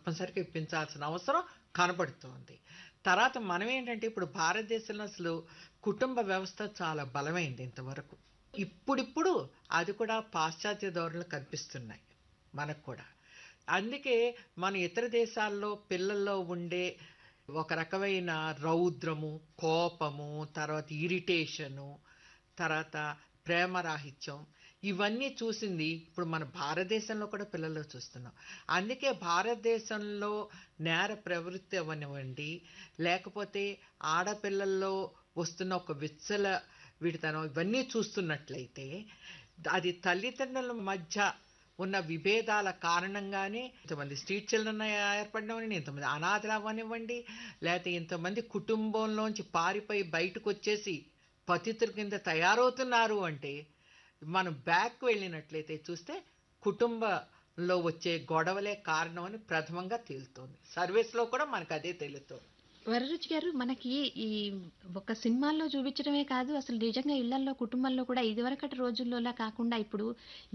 తప్పనిసరిగా ఇప్పించాల్సిన అవసరం కనబడుతోంది తర్వాత మనం ఏంటంటే ఇప్పుడు భారతదేశంలో అసలు కుటుంబ వ్యవస్థ చాలా బలమైంది ఇంతవరకు ఇప్పుడిప్పుడు అది కూడా పాశ్చాత్య ధోరణులు కనిపిస్తున్నాయి మనకు కూడా అందుకే మన ఇతర దేశాల్లో పిల్లల్లో ఉండే ఒక రకమైన రౌద్రము కోపము తర్వాత ఇరిటేషను తర్వాత ప్రేమరాహిత్యం ఇవన్నీ చూసింది ఇప్పుడు మన భారతదేశంలో కూడా పిల్లల్లో చూస్తున్నాం అందుకే భారతదేశంలో నేర ప్రవృత్తి అవనివ్వండి లేకపోతే ఆడపిల్లల్లో వస్తున్న ఒక విచ్చల వీటితనం ఇవన్నీ చూస్తున్నట్లయితే అది తల్లిదండ్రుల మధ్య ఉన్న విభేదాల కారణంగానే ఇంతమంది స్ట్రీట్ చిల్డ్రన్ ఏర్పడడం ఇంతమంది అనాథలు అవ్వనివ్వండి లేకపోతే ఇంతమంది కుటుంబంలోంచి పారిపోయి బయటకు వచ్చేసి పతితుల కింద తయారవుతున్నారు అంటే మనం బ్యాక్ వెళ్ళినట్లయితే చూస్తే కుటుంబంలో వచ్చే గొడవలే కారణం అని ప్రథమంగా తేలుతోంది సర్వీస్లో కూడా మనకు అదే తెలుస్తుంది వరరుచి గారు మనకి ఈ ఒక సినిమాల్లో చూపించడమే కాదు అసలు నిజంగా ఇళ్లలో కుటుంబంలో కూడా ఇదివరకటి రోజుల్లోలా కాకుండా ఇప్పుడు